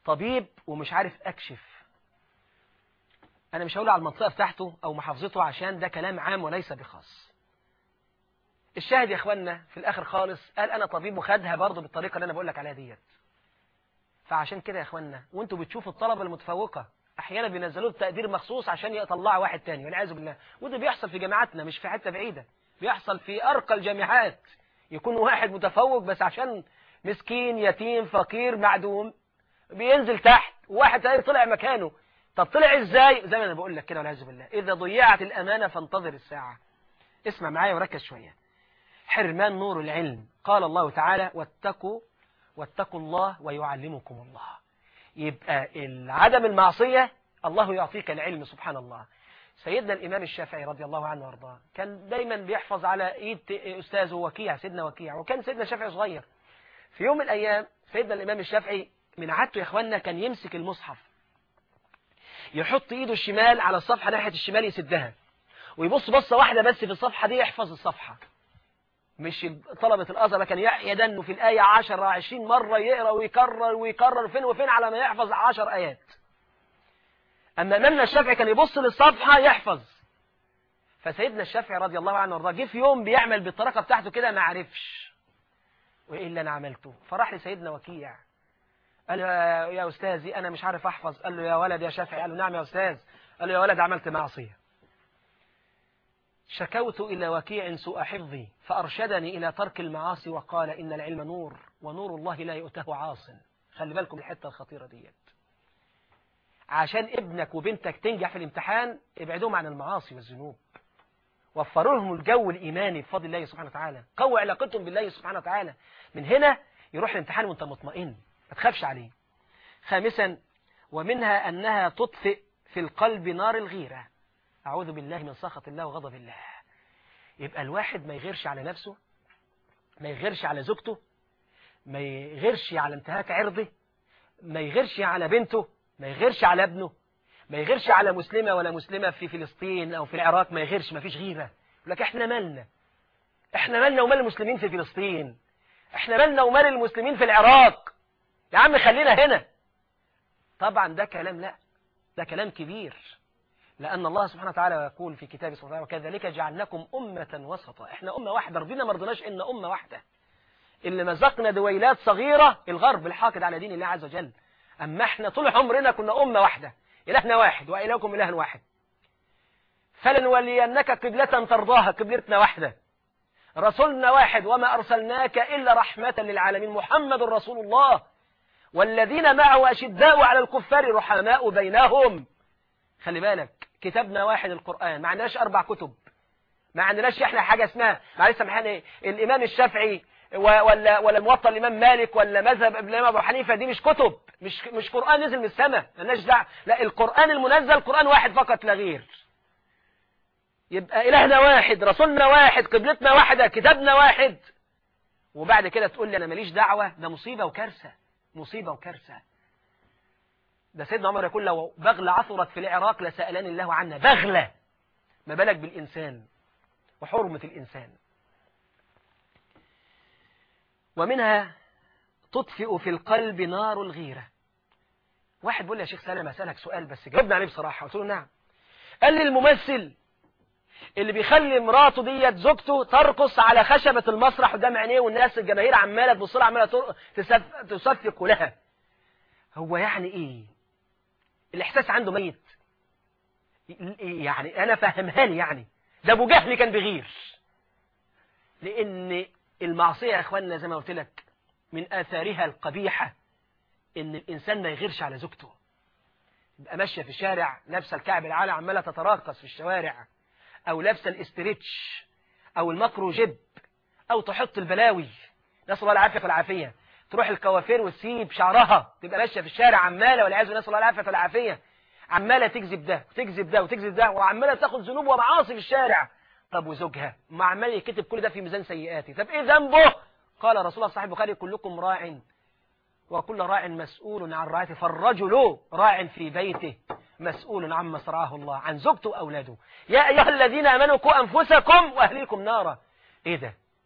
طبيب ومش عارف اكشف انا مش هقول على المنطقة بتاعته او محافظته عشان ده كلام عام وليس بخاص الشاهد يا اخوانا في الاخر خالص قال انا طبيب وخدها برضه بالطريقة اللي انا بقول لك عليها ديت فعشان كده يا اخوانا وانتوا بتشوفوا الطلبة المتفوقة احيانا بينزلوا تقدير مخصوص عشان يطلعوا واحد تاني والعياذ بالله وده بيحصل في جامعاتنا مش في حته بعيده بيحصل في ارقى الجامعات يكون واحد متفوق بس عشان مسكين يتيم فقير معدوم بينزل تحت وواحد تاني طلع مكانه طب طلع ازاي زي ما انا بقول لك كده والعياذ بالله اذا ضيعت الامانه فانتظر الساعه اسمع معايا وركز شويه حرمان نور العلم قال الله تعالى واتقوا واتقوا الله ويعلمكم الله يبقى عدم المعصية الله يعطيك العلم سبحان الله سيدنا الإمام الشافعي رضي الله عنه وارضاه كان دايما بيحفظ على إيد أستاذه وكيع سيدنا وكيع وكان سيدنا الشافعي صغير في يوم من الأيام سيدنا الإمام الشافعي من عادته يا إخواننا كان يمسك المصحف يحط إيده الشمال على الصفحة ناحية الشمال يسدها ويبص بصة واحدة بس في الصفحة دي يحفظ الصفحة مش طلبة الأزهر كان يدن في الآية 10 20 مرة يقرأ ويكرر ويكرر فين وفين على ما يحفظ 10 آيات أما إمامنا الشافعي كان يبص للصفحة يحفظ فسيدنا الشافعي رضي الله عنه وارضاه جه في يوم بيعمل بالطريقة بتاعته كده ما عرفش وإيه اللي أنا عملته فراح لسيدنا وكيع قال له يا أستاذي أنا مش عارف أحفظ قال له يا ولد يا شافعي قال له نعم يا أستاذ قال له يا ولد عملت معصية شكوت إلى وكيع سوء حفظي فأرشدني إلى ترك المعاصي وقال إن العلم نور ونور الله لا يؤته عاص خلي بالكم الحتة الخطيرة ديت عشان ابنك وبنتك تنجح في الامتحان ابعدهم عن المعاصي والذنوب وفروا لهم الجو الإيماني بفضل الله سبحانه وتعالى قوي علاقتهم بالله سبحانه وتعالى من هنا يروح الامتحان وانت مطمئن ما تخافش عليه خامسا ومنها أنها تطفئ في القلب نار الغيرة أعوذ بالله من سخط الله وغضب الله يبقى الواحد ما يغيرش على نفسه ما يغيرش على زوجته ما يغيرش على انتهاك عرضه ما يغيرش على بنته ما يغيرش على ابنه ما يغيرش على مسلمة ولا مسلمة في فلسطين أو في العراق ما يغيرش ما فيش غيرة يقول لك احنا مالنا احنا مالنا ومال المسلمين في فلسطين احنا مالنا ومال المسلمين في العراق يا عم خلينا هنا طبعا ده كلام لا ده كلام كبير لأن الله سبحانه وتعالى يقول في كتابه سبحانه وتعالى وكذلك جعلناكم أمة وسطا احنا أمة واحدة رضينا ما رضيناش إن أمة واحدة اللي مزقنا دويلات صغيرة الغرب الحاقد على دين الله عز وجل أما احنا طول عمرنا كنا أمة واحدة إلهنا واحد وإلهكم إله واحد فلنولينك قبلة ترضاها قبلتنا واحدة رسولنا واحد وما أرسلناك إلا رحمة للعالمين محمد رسول الله والذين معه أشداء على الكفار رحماء بينهم خلي بالك كتابنا واحد القرآن ما عندناش أربع كتب ما عندناش احنا حاجة اسمها معلش سامحني الإمام الشافعي ولا ولا الموطأ الإمام مالك ولا مذهب الإمام أبو حنيفة دي مش كتب مش مش قرآن نزل من السماء مالناش دعوه لا القرآن المنزل قرآن واحد فقط لا غير يبقى إلهنا واحد رسولنا واحد قبلتنا واحدة كتابنا واحد وبعد كده تقول لي أنا ماليش دعوة ده مصيبة وكارثة مصيبة وكارثة ده سيدنا عمر يقول لو بغلة عثرت في العراق لسألني الله عنها بغلة ما بالك بالإنسان وحرمة الإنسان ومنها تطفئ في القلب نار الغيرة واحد بيقول لي يا شيخ سلام أسألك سؤال بس جاوبنا عليه بصراحة قلت له نعم قال لي الممثل اللي بيخلي مراته ديت زوجته ترقص على خشبة المسرح قدام عينيه والناس الجماهير عمالة تبص لها عمالة تصفق لها هو يعني ايه الاحساس عنده ميت يعني انا فهمها لي يعني ده ابو جهل كان بيغير لان المعصية يا اخواننا زي ما قلت لك من اثارها القبيحة ان الانسان ما يغيرش على زوجته يبقى ماشية في الشارع لابسه الكعب العالي عمالة تتراقص في الشوارع او لابسه الاسترتش او المكرو جيب او تحط البلاوي نسال الله العافيه والعافيه تروح الكوافير وتسيب شعرها تبقى ماشيه في الشارع عماله والعياذ بالله نسال الله العافيه والعافيه عماله تكذب ده وتكذب ده وتكذب ده وعماله تاخد ذنوب ومعاصي في الشارع طب وزوجها ما عمال يكتب كل ده في ميزان سيئاتي طب ايه ذنبه قال رسول الله صحيح البخاري كلكم راع وكل راع مسؤول عن رعايته فالرجل راع في بيته مسؤول عما صرعه الله عن زوجته وأولاده يا أيها الذين أمنوا قوا أنفسكم وأهليكم نارا إيه ده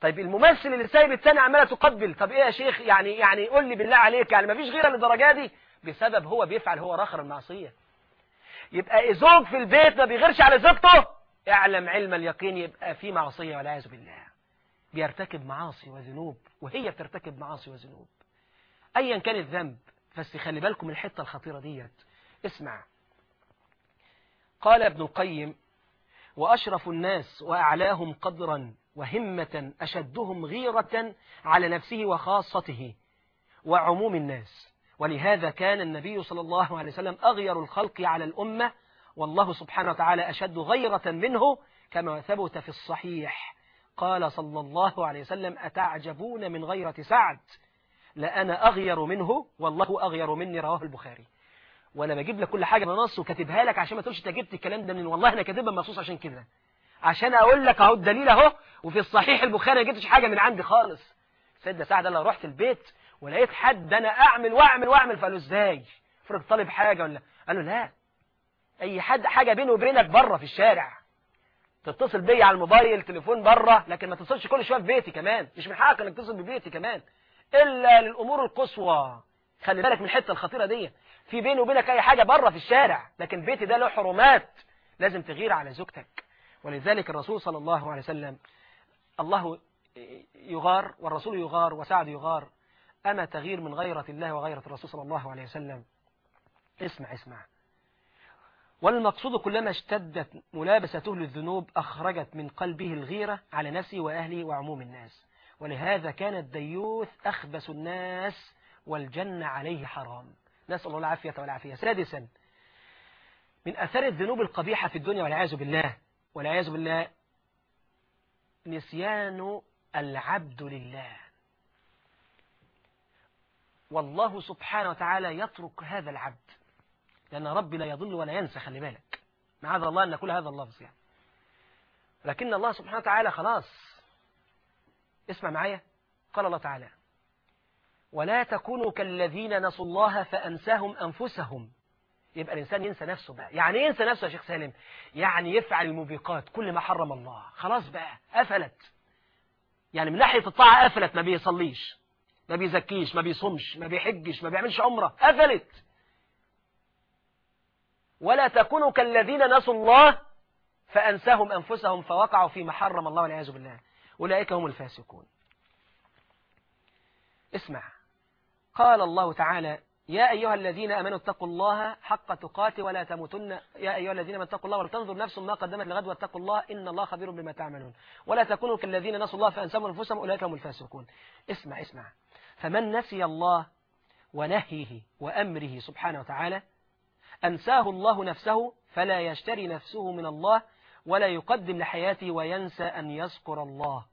طيب الممثل اللي سايب التاني عماله تقبل طب ايه يا شيخ يعني يعني قول لي بالله عليك يعني مفيش غيره للدرجه دي بسبب هو بيفعل هو رخر المعصيه يبقى زوج في البيت ما بيغيرش على زوجته اعلم علم اليقين يبقى في معصيه والعياذ بالله بيرتكب معاصي وذنوب وهي بترتكب معاصي وذنوب ايا كان الذنب بس خلي بالكم من الحته الخطيره ديت اسمع قال ابن القيم واشرف الناس واعلاهم قدرا وهمة أشدهم غيرة على نفسه وخاصته وعموم الناس ولهذا كان النبي صلى الله عليه وسلم أغير الخلق على الأمة والله سبحانه وتعالى أشد غيرة منه كما ثبت في الصحيح قال صلى الله عليه وسلم أتعجبون من غيرة سعد لأنا أغير منه والله أغير مني رواه البخاري وأنا بجيب لك كل حاجة بنص وكاتبها لك عشان ما تقولش انت جبت الكلام ده من والله أنا كاتبها مخصوص عشان كده عشان اقول لك اهو الدليل اهو وفي الصحيح البخاري ما جبتش حاجه من عندي خالص سيدنا سعد لو رحت البيت ولقيت حد انا اعمل واعمل واعمل فقال له ازاي افرض طالب حاجه ولا قال له لا اي حد حاجه بينه وبينك بره في الشارع تتصل بيا على الموبايل تليفون بره لكن ما تتصلش كل شويه في بيتي كمان مش من حقك انك تتصل ببيتي كمان الا للامور القصوى خلي بالك من الحته الخطيره دي في بيني وبينك اي حاجه بره في الشارع لكن بيتي ده له حرمات لازم تغير على زوجتك ولذلك الرسول صلى الله عليه وسلم الله يغار والرسول يغار وسعد يغار أما تغير من غيرة الله وغيرة الرسول صلى الله عليه وسلم اسمع اسمع والمقصود كلما اشتدت ملابسته للذنوب أخرجت من قلبه الغيرة على نفسه وأهله وعموم الناس ولهذا كان الديوث أخبث الناس والجنة عليه حرام نسأل الله العافية والعافية سادسا من أثر الذنوب القبيحة في الدنيا والعياذ بالله والعياذ بالله نسيان العبد لله والله سبحانه وتعالى يترك هذا العبد لأن ربي لا يضل ولا ينسى خلي بالك معاذ الله أن نقول هذا اللفظ يعني لكن الله سبحانه وتعالى خلاص اسمع معايا قال الله تعالى ولا تكونوا كالذين نسوا الله فأنساهم أنفسهم يبقى الإنسان ينسى نفسه بقى يعني ايه ينسى نفسه يا شيخ سالم يعني يفعل الموبقات كل ما حرم الله خلاص بقى قفلت يعني من ناحية الطاعة قفلت ما بيصليش ما بيزكيش ما بيصومش ما بيحجش ما بيعملش عمرة قفلت ولا تكونوا كالذين نسوا الله فأنساهم أنفسهم فوقعوا فيما حرم الله والعياذ بالله أولئك هم الفاسقون اسمع قال الله تعالى يا أيها الذين أمنوا اتقوا الله حق تقاته ولا تموتن يا أيها الذين أمنوا اتقوا الله ولتنظر نفس ما قدمت لغد واتقوا الله إن الله خبير بما تعملون ولا تكونوا كالذين نسوا الله فأنساهم أنفسهم أولئك هم الفاسقون اسمع اسمع فمن نسي الله ونهيه وأمره سبحانه وتعالى أنساه الله نفسه فلا يشتري نفسه من الله ولا يقدم لحياته وينسى أن يذكر الله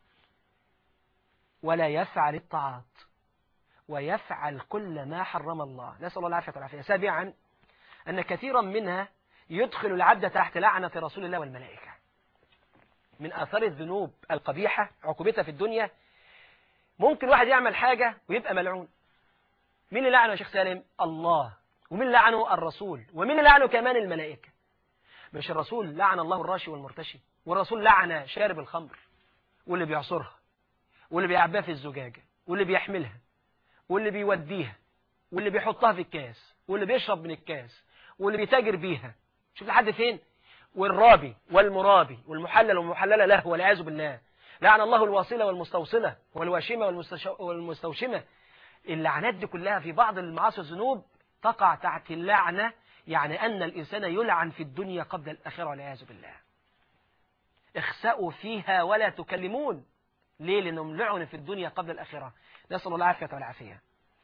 ولا يفعل الطاعات ويفعل كل ما حرم الله نسأل الله العافية والعافية سابعا أن كثيرا منها يدخل العبد تحت لعنة رسول الله والملائكة من آثار الذنوب القبيحة عقوبتها في الدنيا ممكن واحد يعمل حاجة ويبقى ملعون مين اللي لعنه يا شيخ سالم الله ومين اللي لعنه الرسول ومين اللي لعنه كمان الملائكة مش الرسول لعن الله الراشي والمرتشي والرسول لعن شارب الخمر واللي بيعصرها واللي بيعباها في الزجاجة واللي بيحملها واللي بيوديها واللي بيحطها في الكاس واللي بيشرب من الكاس واللي بيتاجر بيها شوف لحد فين والرابي والمرابي والمحلل والمحللة له والعياذ بالله لعن الله الواصلة والمستوصلة والواشمة والمستوشمة اللعنات دي كلها في بعض المعاصي والذنوب تقع تحت اللعنة يعني أن الإنسان يلعن في الدنيا قبل الآخرة والعياذ بالله اخسأوا فيها ولا تكلمون ليه لأنهم لعنوا في الدنيا قبل الآخرة نسأل الله العافية والعافية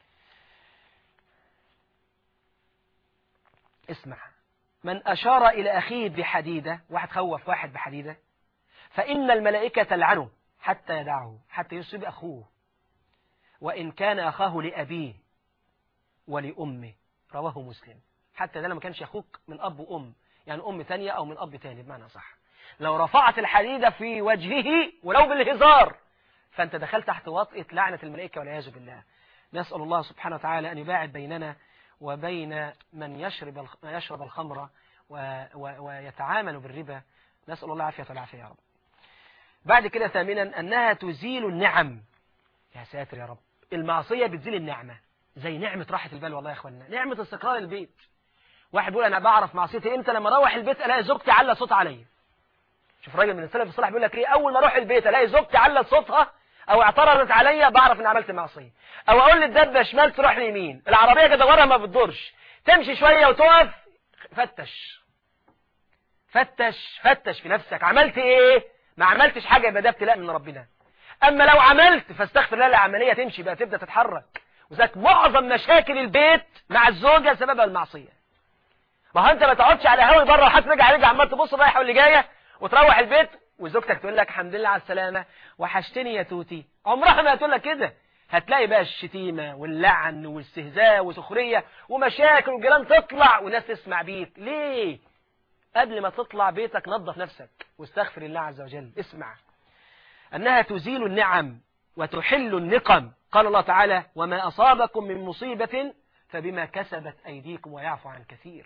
اسمع من أشار إلى أخيه بحديدة واحد خوف واحد بحديدة فإن الملائكة تلعنه حتى يدعه حتى يصيب أخوه وإن كان أخاه لأبيه ولأمه رواه مسلم حتى ده لما كانش أخوك من أب وأم يعني أم تانية أو من أب تاني بمعنى صح لو رفعت الحديدة في وجهه ولو بالهزار فأنت دخلت تحت وطئة لعنة الملائكة والعياذ بالله نسأل الله سبحانه وتعالى أن يباعد بيننا وبين من يشرب يشرب الخمر ويتعامل بالربا نسأل الله العافية والعافية يا رب بعد كده ثامنا أنها تزيل النعم يا ساتر يا رب المعصية بتزيل النعمة زي نعمة راحة البال والله يا أخوانا نعمة استقرار البيت واحد بيقول أنا بعرف معصيتي إمتى لما أروح البيت ألاقي زوجتي على صوت عليا شوف راجل من السلف الصالح بيقول لك إيه أول ما أروح البيت ألاقي زوجتي على صوتها أو اعترضت عليا بعرف إن عملت معصية أو أقول للدبة شمال تروح يمين العربية كده ورا ما بتدورش تمشي شوية وتقف فتش فتش فتش في نفسك عملت إيه ما عملتش حاجة يبقى ده ابتلاء من ربنا أما لو عملت فاستغفر الله العملية تمشي بقى تبدأ تتحرك وذلك معظم مشاكل البيت مع الزوجة سببها المعصية ما هو انت ما تقعدش على هوي بره وحد رجع رجع عمال تبص رايحه واللي جايه وتروح البيت وزوجتك تقول لك الحمد لله على السلامه وحشتني يا توتي عمرها ما هتقول لك كده هتلاقي بقى الشتيمه واللعن والاستهزاء وسخريه ومشاكل والجيران تطلع وناس تسمع بيك ليه قبل ما تطلع بيتك نظف نفسك واستغفر الله عز وجل اسمع أنها تزيل النعم وتحل النقم قال الله تعالى وما أصابكم من مصيبة فبما كسبت أيديكم ويعفو عن كثير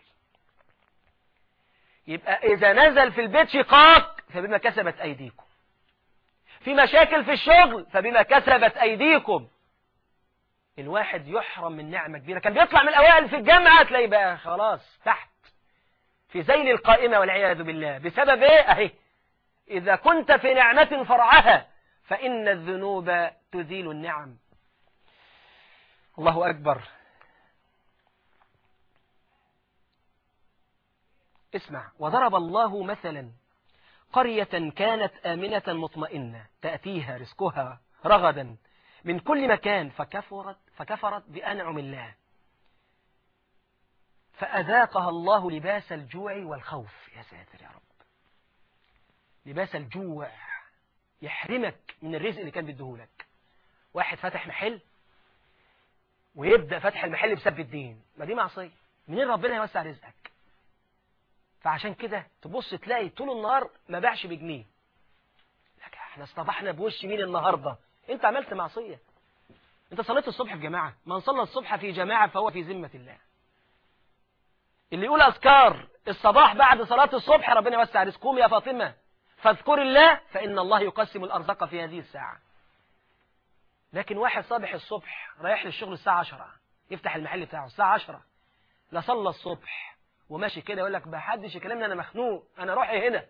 يبقى إذا نزل في البيت شقاق فبما كسبت أيديكم في مشاكل في الشغل فبما كسبت أيديكم الواحد يحرم من نعمة كبيرة كان بيطلع من الأوائل في الجامعة تلاقي بقى خلاص تحت في ذيل القائمة والعياذ بالله بسبب إيه أهي إذا كنت في نعمة فرعها فإن الذنوب تزيل النعم الله أكبر اسمع وضرب الله مثلا قرية كانت آمنة مطمئنة تأتيها رزقها رغدا من كل مكان فكفرت, فكفرت بأنعم الله فأذاقها الله لباس الجوع والخوف يا ساتر يا رب لباس الجوع يحرمك من الرزق اللي كان بيديهولك واحد فتح محل ويبدأ فتح المحل بسبب الدين ما دي معصية منين ربنا يوسع رزقك فعشان كده تبص تلاقي طول النهار ما باعش بجنيه لك احنا اصطبحنا بوش مين النهاردة انت عملت معصية انت صليت الصبح في جماعة من صلى الصبح في جماعة فهو في ذمة الله اللي يقول أذكار الصباح بعد صلاة الصبح ربنا يوسع رزقكم يا فاطمة فاذكر الله فإن الله يقسم الأرزاق في هذه الساعة لكن واحد صابح الصبح رايح للشغل الساعة 10 يفتح المحل بتاعه الساعة 10 لا صلى الصبح وماشي كده يقول لك محدش يكلمني أنا مخنوق أنا روحي هنا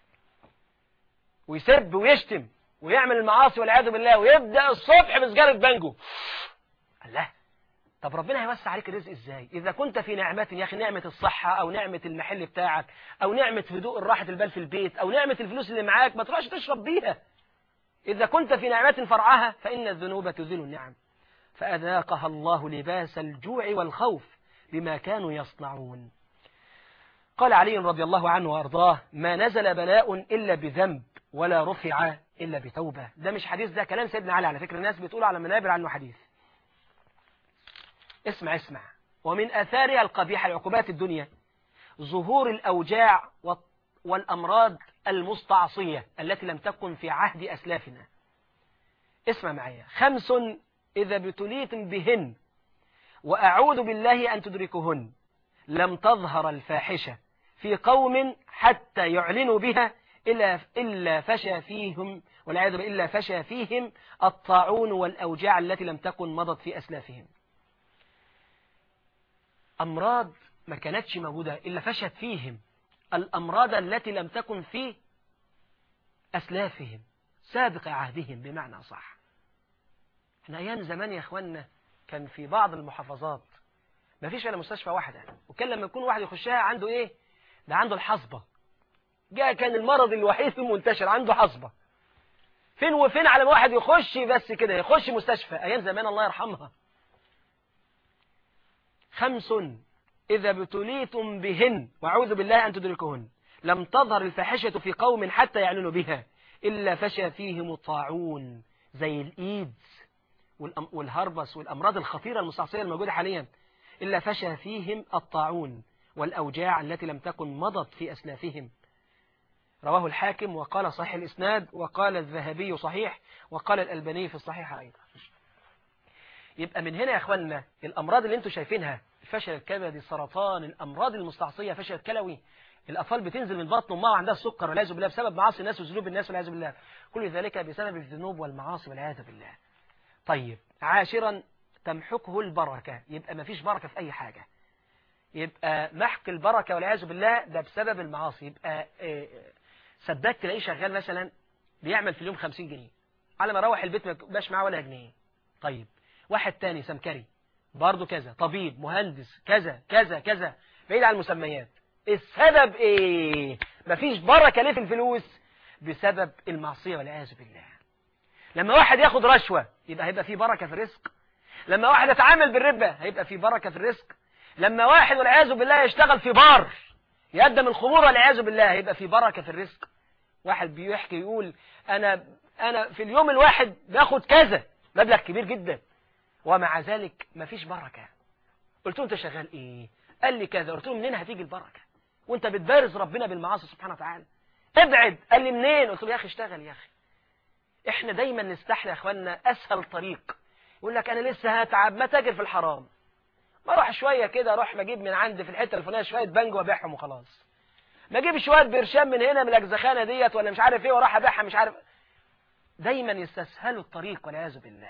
ويسب ويشتم ويعمل المعاصي والعياذ بالله ويبدأ الصبح بسجارة بانجو الله طب ربنا هيوسع عليك الرزق ازاي اذا كنت في نعمة يا اخي نعمة الصحة او نعمة المحل بتاعك او نعمة هدوء الراحة البال في البيت او نعمة الفلوس اللي معاك ما تروحش تشرب بيها اذا كنت في نعمة فرعها فان الذنوب تزيل النعم فاذاقها الله لباس الجوع والخوف بما كانوا يصنعون قال علي رضي الله عنه وارضاه ما نزل بلاء الا بذنب ولا رفع الا بتوبة ده مش حديث ده كلام سيدنا علي على فكرة الناس بتقول على منابر عنه حديث اسمع اسمع ومن أثارها القبيحة لعقوبات الدنيا ظهور الأوجاع والأمراض المستعصية التي لم تكن في عهد أسلافنا اسمع معي خمس إذا ابتليتم بهن وأعوذ بالله أن تدركهن لم تظهر الفاحشة في قوم حتى يعلنوا بها إلا, إلا فشى فيهم والعياذ بالله إلا فشى فيهم الطاعون والأوجاع التي لم تكن مضت في أسلافهم أمراض ما كانتش موجودة إلا فشت فيهم الأمراض التي لم تكن في أسلافهم سابق عهدهم بمعنى صح احنا أيام زمان يا أخوانا كان في بعض المحافظات ما فيش إلا مستشفى واحدة وكان لما يكون واحد يخشها عنده إيه ده عنده الحصبة جاء كان المرض الوحيد المنتشر عنده حصبة فين وفين على ما واحد يخش بس كده يخش مستشفى أيام زمان الله يرحمها خمس إذا ابتليتم بهن وأعوذ بالله أن تدركهن لم تظهر الفاحشة في قوم حتى يعلنوا بها إلا فشى فيهم الطاعون زي الإيدز والهربس والأمراض الخطيرة المستعصية الموجودة حاليا إلا فشى فيهم الطاعون والأوجاع التي لم تكن مضت في أسلافهم رواه الحاكم وقال صحيح الإسناد وقال الذهبي صحيح وقال الألباني في الصحيح أيضا يبقى من هنا يا أخوانا الأمراض اللي انتم شايفينها فشل الكبد السرطان الأمراض المستعصية فشل الكلوي الأطفال بتنزل من بطن أمها وعندها السكر والعياذ بالله بسبب معاصي الناس وذنوب الناس والعياذ بالله كل ذلك بسبب الذنوب والمعاصي والعياذ بالله طيب عاشرا تمحقه البركة يبقى ما فيش بركة في أي حاجة يبقى محق البركة والعياذ بالله ده بسبب المعاصي يبقى سباك تلاقيه شغال مثلا بيعمل في اليوم 50 جنيه على ما روح البيت ما يبقاش معاه ولا جنيه طيب واحد تاني سمكري برضه كذا طبيب مهندس كذا كذا كذا بعيد عن المسميات السبب ايه مفيش بركة ليه في الفلوس بسبب المعصية والعياذ بالله لما واحد ياخد رشوة يبقى هيبقى فيه بركة في الرزق لما واحد يتعامل بالربا هيبقى فيه بركة في الرزق لما واحد والعياذ بالله يشتغل في بار يقدم الخمور والعياذ بالله هيبقى فيه بركة في الرزق واحد بيحكي يقول انا انا في اليوم الواحد باخد كذا مبلغ كبير جدا ومع ذلك مفيش بركة قلت له انت شغال ايه قال لي كذا قلت له منين هتيجي البركة وانت بتبارز ربنا بالمعاصي سبحانه وتعالى ابعد قال لي منين قلت له يا اخي اشتغل يا اخي احنا دايما نستحلى يا اخوانا اسهل طريق يقول لك انا لسه هتعب ما تاجر في الحرام ما اروح شويه كده اروح بجيب من عندي في الحته الفلانيه شويه بنج وابيعهم وخلاص ما اجيب شويه برشام من هنا من الاجزخانه ديت ولا مش عارف ايه واروح ابيعها مش عارف دايما يستسهلوا الطريق والعياذ بالله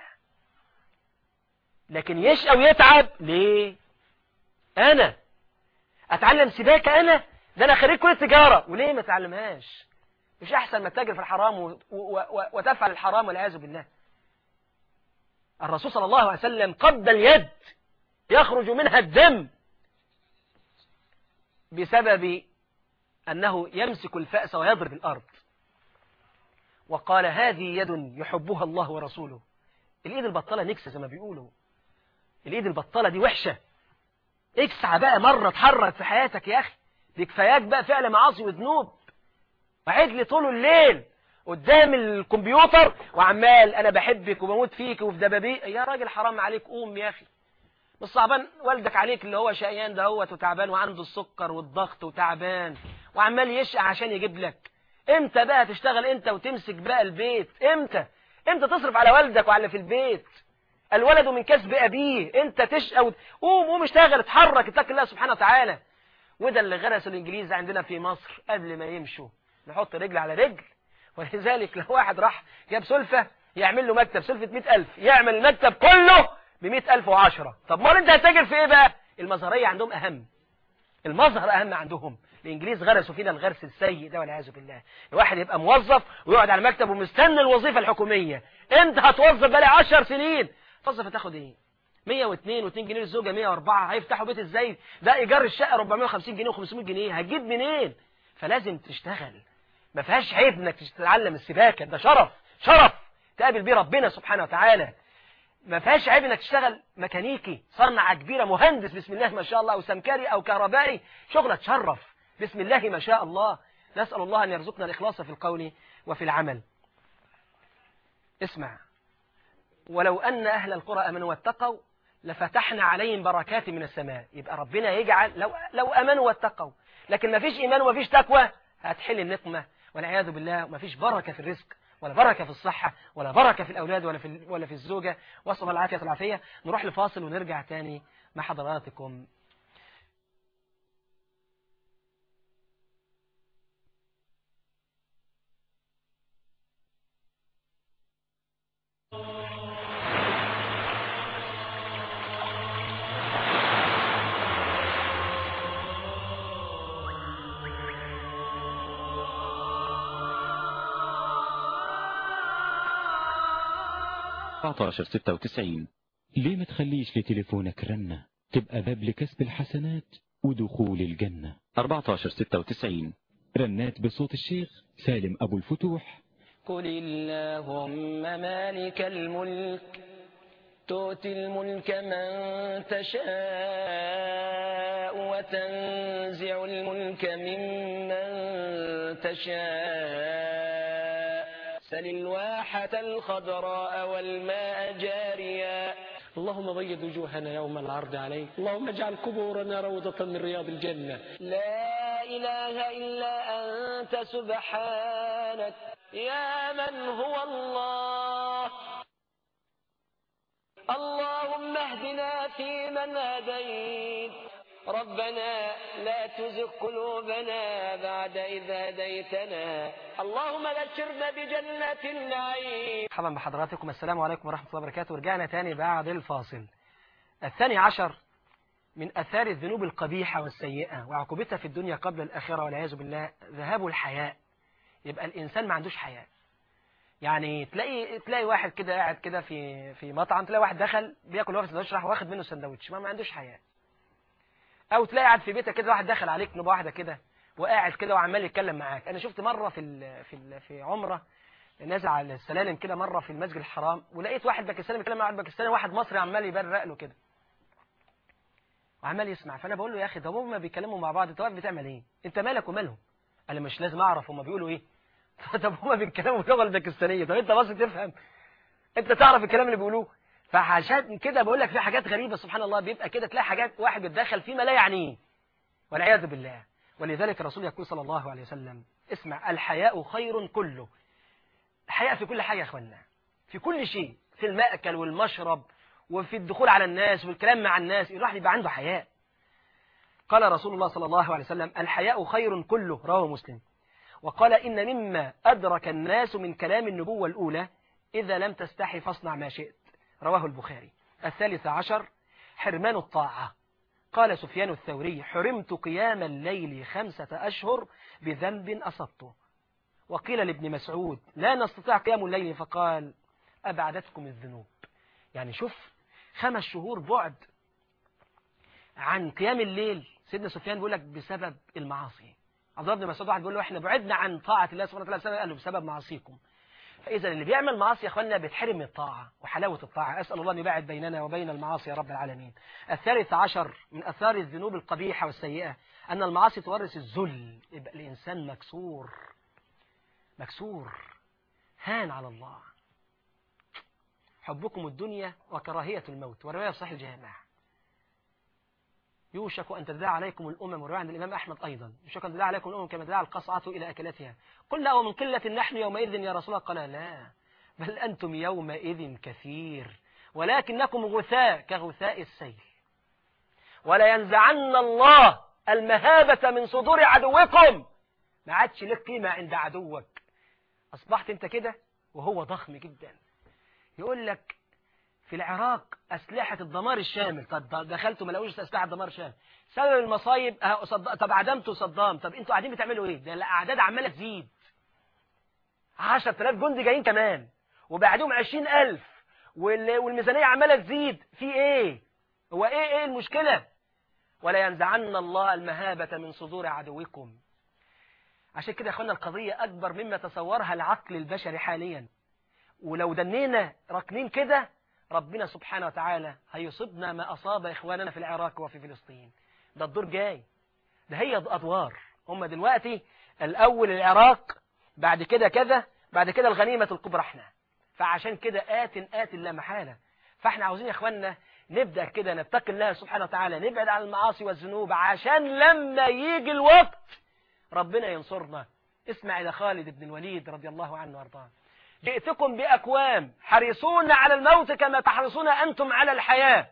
لكن يشقى ويتعب ليه انا اتعلم سباكه انا ده انا خريج كليه تجاره وليه ما اتعلمهاش مش احسن ما تتاجر في الحرام و... و... و... وتفعل الحرام والعياذ بالله الرسول صلى الله عليه وسلم قبل اليد يخرج منها الدم بسبب أنه يمسك الفأس ويضرب الأرض وقال هذه يد يحبها الله ورسوله الإيد البطالة نكسة زي ما بيقولوا الإيد البطالة دي وحشة اكسع بقى مرة اتحرك في حياتك يا أخي دي كفاياك بقى فعل معاصي وذنوب وقعد لي طول الليل قدام الكمبيوتر وعمال انا بحبك وبموت فيك وفي دبابيق يا راجل حرام عليك قوم يا اخي مش صعبان والدك عليك اللي هو شقيان دهوت وتعبان وعنده السكر والضغط وتعبان وعمال يشقى عشان يجيب لك امتى بقى تشتغل انت وتمسك بقى البيت امتى امتى تصرف على والدك وعلى في البيت الولد من كسب ابيه انت تشقى وت... قوم قوم اشتغل اتحرك اتق الله سبحانه وتعالى وده اللي غرسه الانجليز عندنا في مصر قبل ما يمشوا نحط رجل على رجل ولذلك لو واحد راح جاب سلفة يعمل له مكتب سلفة 100000 يعمل المكتب كله ب 100000 و10 طب ما انت هتاجر في ايه بقى المظهرية عندهم اهم المظهر اهم عندهم الانجليز غرسوا فينا الغرس السيء ده والعياذ بالله الواحد يبقى موظف ويقعد على المكتب ومستني الوظيفة الحكومية انت هتوظف بقى 10 سنين توظف هتاخد ايه 102 و2 جنيه للزوجه 104 هيفتحوا بيت ازاي ده ايجار الشقه 450 جنيه و500 جنيه هتجيب منين فلازم تشتغل ما فيهاش عيب انك تتعلم السباكه ده شرف شرف تقابل بيه ربنا سبحانه وتعالى ما فيهاش عيب انك تشتغل ميكانيكي صنعة كبيرة مهندس بسم الله ما شاء الله او سمكري او كهربائي شغلة تشرف بسم الله ما شاء الله نسأل الله ان يرزقنا الاخلاص في القول وفي العمل اسمع ولو ان اهل القرى امنوا واتقوا لفتحنا عليهم بركات من السماء يبقى ربنا يجعل لو لو امنوا واتقوا لكن ما فيش ايمان وما فيش تقوى هتحل النقمه والعياذ بالله ما فيش بركه في الرزق ولا بركة في الصحة ولا بركة في الأولاد ولا في ولا في الزوجة وصل العافية العافية نروح لفاصل ونرجع تاني مع حضراتكم ستة وتسعين ليه ما تخليش لتليفونك رنة تبقى باب لكسب الحسنات ودخول الجنة 14 ستة وتسعين رنات بصوت الشيخ سالم أبو الفتوح قل اللهم مالك الملك تؤتي الملك من تشاء وتنزع الملك ممن تشاء سل الواحة الخضراء والماء جاريا اللهم بيض وجوهنا يوم العرض عليك اللهم اجعل قبورنا روضة من رياض الجنة لا إله إلا أنت سبحانك يا من هو الله اللهم اهدنا فيمن هديت ربنا لا تزغ قلوبنا بعد إذ هديتنا اللهم بشرنا بجنة النعيم مرحبا بحضراتكم السلام عليكم ورحمة الله وبركاته رجعنا تاني بعد الفاصل الثاني عشر من أثار الذنوب القبيحة والسيئة وعقوبتها في الدنيا قبل الآخرة والعياذ بالله ذهاب الحياء يبقى الإنسان ما عندوش حياء يعني تلاقي تلاقي واحد كده قاعد كده في في مطعم تلاقي واحد دخل بياكل واحد سندوتش راح واخد منه سندوتش ما, ما عندوش حياء او تلاقي قاعد في بيتك كده واحد دخل عليك نوبه واحده كده وقاعد كده وعمال يتكلم معاك انا شفت مره في ال في ال في عمره نازل على السلالم كده مره في المسجد الحرام ولقيت واحد باكستاني بيتكلم مع واحد باكستاني واحد مصري عمال يبرق له كده وعمال يسمع فانا بقول له يا اخي ده هما بيتكلموا مع بعض انت واقف بتعمل ايه انت مالك ومالهم قال لي مش لازم اعرف هما بيقولوا ايه طب هما بيتكلموا باللغه الباكستانيه طب انت بس تفهم انت تعرف الكلام اللي بيقولوه فعشان كده بقول لك في حاجات غريبه سبحان الله بيبقى كده تلاقي حاجات واحد بيتدخل فيما لا يعنيه والعياذ بالله ولذلك الرسول يقول صلى الله عليه وسلم اسمع الحياء خير كله الحياء في كل حاجه يا اخوانا في كل شيء في المأكل والمشرب وفي الدخول على الناس والكلام مع الناس الواحد يبقى عنده حياء قال رسول الله صلى الله عليه وسلم الحياء خير كله رواه مسلم وقال إن مما أدرك الناس من كلام النبوة الأولى إذا لم تستحي فاصنع ما شئت رواه البخاري الثالث عشر حرمان الطاعة قال سفيان الثوري حرمت قيام الليل خمسة أشهر بذنب أصبته وقيل لابن مسعود لا نستطيع قيام الليل فقال أبعدتكم الذنوب يعني شوف خمس شهور بعد عن قيام الليل سيدنا سفيان بيقول لك بسبب المعاصي عبد الله بن مسعود واحد بيقول له احنا بعدنا عن طاعة الله سبحانه وتعالى بسبب قال له بسبب معاصيكم فإذا اللي بيعمل معاصي يا اخواننا بيتحرم من الطاعة وحلاوة الطاعة أسأل الله أن يباعد بيننا وبين المعاصي يا رب العالمين الثالث عشر من أثار الذنوب القبيحة والسيئة أن المعاصي تورث الذل يبقى الإنسان مكسور مكسور هان على الله حبكم الدنيا وكراهية الموت ورواية صحيح الجامع يوشك أن تدعى عليكم الأمم ورواية عند الإمام أحمد أيضا يوشك أن تدعى عليكم الأمم كما تدعى القصعة إلى أكلتها قلنا ومن قلة نحن يومئذ يا رسول الله قال لا بل أنتم يومئذ كثير ولكنكم غثاء كغثاء السيل ولا ينزعن الله المهابة من صدور عدوكم ما عادش لك قيمة عند عدوك أصبحت أنت كده وهو ضخم جدا يقول لك في العراق أسلحة الدمار الشامل طب دخلتوا ما لقوش أسلحة دمار شامل سبب المصايب أه صد... طب عدمتوا صدام طب انتوا قاعدين بتعملوا ايه ده الأعداد عمالة تزيد 10000 جندي جايين كمان وبعدهم 20000 وال... والميزانية عمالة تزيد في ايه هو ايه ايه المشكلة ولا ينزعن الله المهابة من صدور عدوكم عشان كده يا اخوانا القضية أكبر مما تصورها العقل البشري حاليا ولو دنينا ركنين كده ربنا سبحانه وتعالى هيصيبنا ما أصاب إخواننا في العراق وفي فلسطين ده الدور جاي ده هي أدوار هم دلوقتي الأول العراق بعد كده كذا بعد كده الغنيمة الكبرى احنا فعشان كده آت آت لا محالة فاحنا عاوزين يا إخواننا نبدأ كده نتقي الله سبحانه وتعالى نبعد عن المعاصي والذنوب عشان لما يجي الوقت ربنا ينصرنا اسمع إلى خالد بن الوليد رضي الله عنه وارضاه جئتكم بأكوام حريصون على الموت كما تحرصون أنتم على الحياة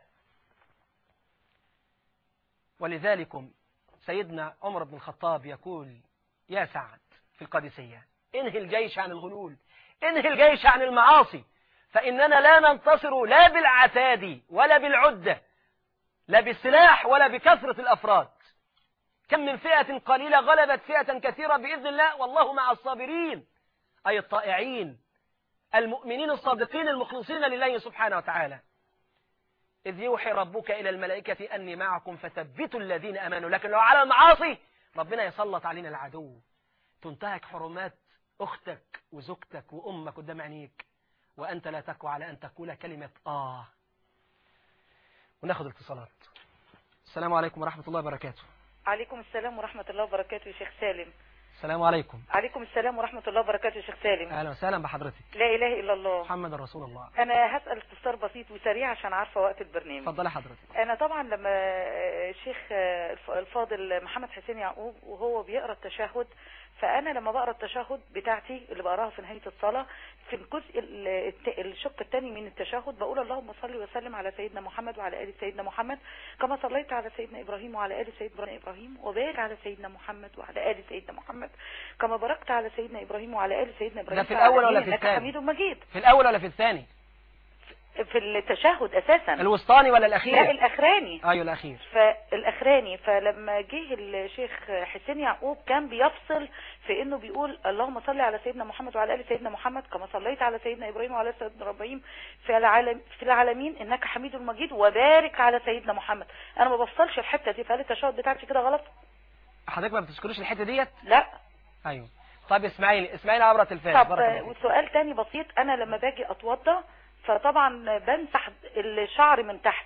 ولذلك سيدنا عمر بن الخطاب يقول يا سعد في القادسية انهي الجيش عن الغلول انهي الجيش عن المعاصي فإننا لا ننتصر لا بالعتاد ولا بالعدة لا بالسلاح ولا بكثرة الأفراد كم من فئة قليلة غلبت فئة كثيرة بإذن الله والله مع الصابرين أي الطائعين المؤمنين الصادقين المخلصين لله سبحانه وتعالى إذ يوحي ربك إلى الملائكة أني معكم فثبتوا الذين أمنوا لكن لو على المعاصي ربنا يسلط علينا العدو تنتهك حرمات أختك وزوجتك وأمك قدام عينيك وأنت لا تقوى على أن تقول كلمة آه وناخد اتصالات السلام عليكم ورحمة الله وبركاته عليكم السلام ورحمة الله وبركاته يا شيخ سالم السلام عليكم عليكم السلام ورحمة الله وبركاته يا شيخ سالم أهلا وسهلا بحضرتك لا إله إلا الله محمد رسول الله أنا هسأل استفسار بسيط وسريع عشان عارفة وقت البرنامج اتفضلي حضرتك أنا طبعا لما الشيخ الفاضل محمد حسين يعقوب وهو بيقرأ التشهد فانا لما بقرا التشهد بتاعتي اللي بقراها في نهايه الصلاه في الجزء ال- الت- الشق الثاني من التشهد بقول اللهم صل وسلم على سيدنا محمد وعلى ال سيدنا محمد كما صليت على سيدنا ابراهيم وعلى ال سيدنا ابراهيم وبارك على سيدنا محمد وعلى ال سيدنا محمد كما باركت على سيدنا ابراهيم وعلى ال سيدنا ابراهيم في الأول في ولا العالمين في إنك الثاني؟ حميد مجيد في الأول ولا في الثاني في التشهد اساسا الوسطاني ولا لا الأخير الاخراني أيوة الأخير فالاخراني فلما جه الشيخ حسين يعقوب كان بيفصل في انه بيقول اللهم صل على سيدنا محمد وعلى ال سيدنا محمد كما صليت على سيدنا ابراهيم وعلى ال سيدنا ابراهيم في العالم في العالمين انك حميد مجيد وبارك على سيدنا محمد انا ما بفصلش الحته دي فهل التشهد بتاعتي كده غلط حضرتك ما بتذكريش الحتة ديت لا أيوة طب اسماعيلي اسماعيلي عبر التلفاز طب بارك الله فيك. وسؤال تاني بسيط انا لما باجي اتوضى فطبعا بمسح الشعر من تحت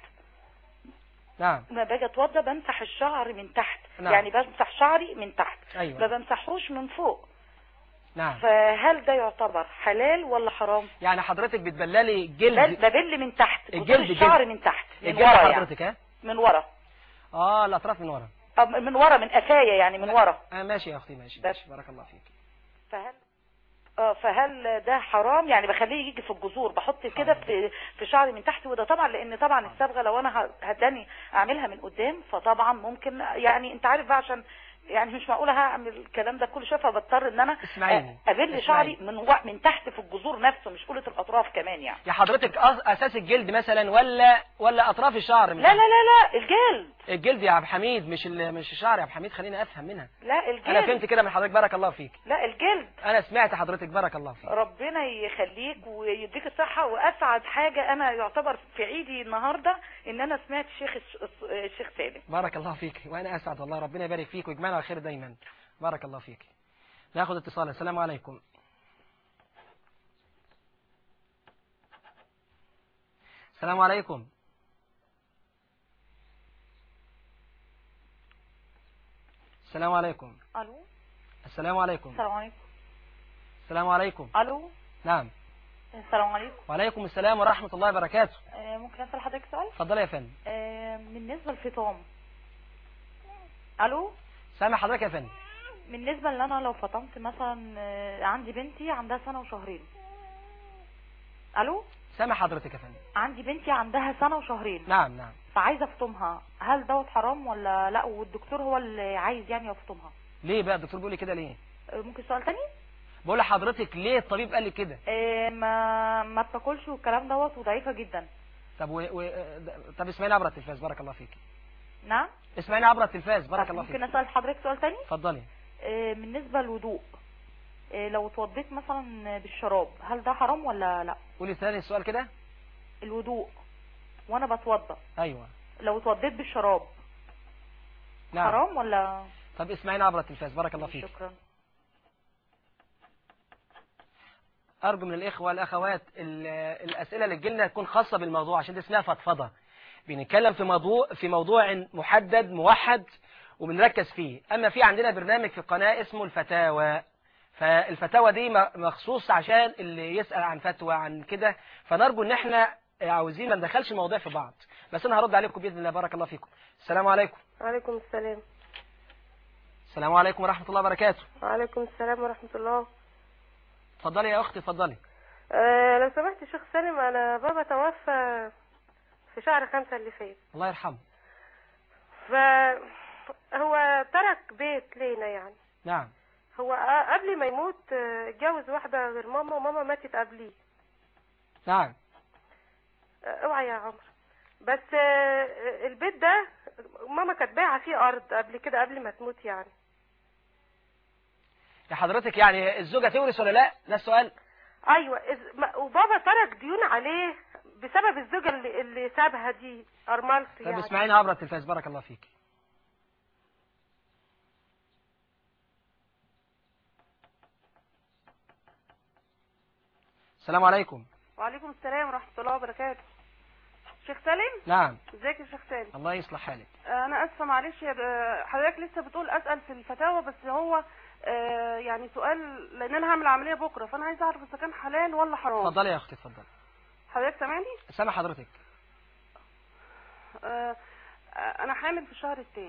نعم لما باجي اتوضى بمسح الشعر من تحت نعم. يعني بمسح شعري من تحت أيوة. ما بمسحوش من فوق نعم فهل ده يعتبر حلال ولا حرام يعني حضرتك بتبللي بل- جلد ببل من تحت الجلد- جذور الشعر جلد. من تحت من الجلد ورا يعني حضرتك ها من ورا اه الأطراف من ورا أو من ورا من قفايا يعني من ورا آه ماشي يا أختي ماشي بس. ماشي بارك الله فيك فهل اه فهل ده حرام يعني بخليه يجي في الجذور بحط كده في في شعري من تحت وده طبعا لان طبعا الصبغه لو انا ه- هداني اعملها من قدام فطبعا ممكن يعني انت عارف بقى عشان يعني مش معقوله هعمل الكلام ده كل شويه فبضطر ان انا اسمعيني. ابل اسمعيني. شعري من و... من تحت في الجذور نفسه مش قله الاطراف كمان يعني يا حضرتك أس- أساس الجلد مثلا ولا ولا أطراف الشعر من لا لا لا لا الجلد الجلد يا عبد الحميد مش ال... مش الشعر يا عبد الحميد خليني افهم منها لا الجلد انا فهمت كده من حضرتك بارك الله فيك لا الجلد انا سمعت حضرتك بارك الله فيك ربنا يخليك ويديك الصحة وأسعد حاجة أنا يعتبر في عيدي النهاردة إن أنا سمعت الشيخ الش- الشيخ سالم بارك الله فيك وانا اسعد والله ربنا يبارك فيك ويجمعنا على خير دايما بارك الله فيك ناخد اتصال السلام عليكم السلام عليكم السلام عليكم ألو السلام عليكم السلام عليكم السلام عليكم ألو نعم السلام عليكم وعليكم السلام ورحمة الله وبركاته آه، ممكن أسأل حضرتك سؤال اتفضلي يا فندم آه، بالنسبة للفطام ألو سامع حضرتك يا فندم بالنسبة لأن أنا لو فطمت مثلا آه، عندي بنتي عندها سنة وشهرين ألو سامع حضرتك يا فندم عندي بنتي عندها سنة وشهرين نعم نعم فعايزة أفطمها هل دوت حرام ولا لا والدكتور هو اللي عايز يعني يفطمها ليه بقى الدكتور بيقول لي كده ليه آه، ممكن سؤال تاني بقول لحضرتك ليه الطبيب قال لي كده آه، ما ما بتاكلش والكلام دوت وضعيفة جدا طب و... و... طب اسمعيني عبر التلفاز بارك الله فيك نعم اسمعيني عبر التلفاز بارك طب الله ممكن فيك اسال حضرتك سؤال تاني اتفضلي آه، بالنسبه للوضوء آه، لو اتوضيت مثلا بالشراب هل ده حرام ولا لا قولي ثاني السؤال كده الوضوء وانا بتوضى ايوه لو اتوضيت بالشراب نعم حرام ولا طب اسمعيني عبر التلفاز بارك الله فيك شكرا ارجو من الاخوه والاخوات ال- الاسئله اللي تجيلنا تكون خاصه بالموضوع عشان دي اسمها فضفضه بنتكلم في موضوع في موضوع محدد موحد وبنركز فيه اما في عندنا برنامج في القناه اسمه الفتاوى فالفتاوى دي م- مخصوص عشان اللي يسال عن فتوى عن كده فنرجو ان احنا عاوزين ما ندخلش المواضيع في بعض بس انا هرد عليكم باذن الله بارك الله فيكم السلام عليكم وعليكم السلام السلام عليكم ورحمه الله وبركاته وعليكم السلام ورحمة الله اتفضلي يا اختي اتفضلي أه لو سمحت يا شيخ سالم أنا بابا توفى في شهر خمسة اللي فات الله يرحمه فهو ترك بيت لينا يعني نعم هو آه، قبل ما يموت آه، اتجوز واحدة غير ماما وماما ماتت قبليه نعم آه، اوعى يا عمرو بس آه، البيت ده ماما كانت بايعة فيه أرض قبل كده قبل ما تموت يعني يا حضرتك يعني الزوجة تورث ولا لا ده السؤال ايوه إز- ما- وبابا ترك ديون عليه بسبب الزوجة اللي, اللي سابها دي ارملته طب يعني اسمعيني عبر التلفاز بارك الله فيك السلام عليكم وعليكم السلام ورحمة الله وبركاته شيخ سالم نعم ازيك يا شيخ سالم الله يصلح حالك آه، انا اسفة معلش يا ب- حضرتك لسه بتقول اسأل في الفتاوى بس هو آه، يعني سؤال لان انا هعمل عملية بكرة فانا عايزة اعرف اذا كان حلال ولا حرام اتفضلي يا اختي اتفضلي حضرتك سامعني سامع حضرتك آه، آه، انا حامل في الشهر الثاني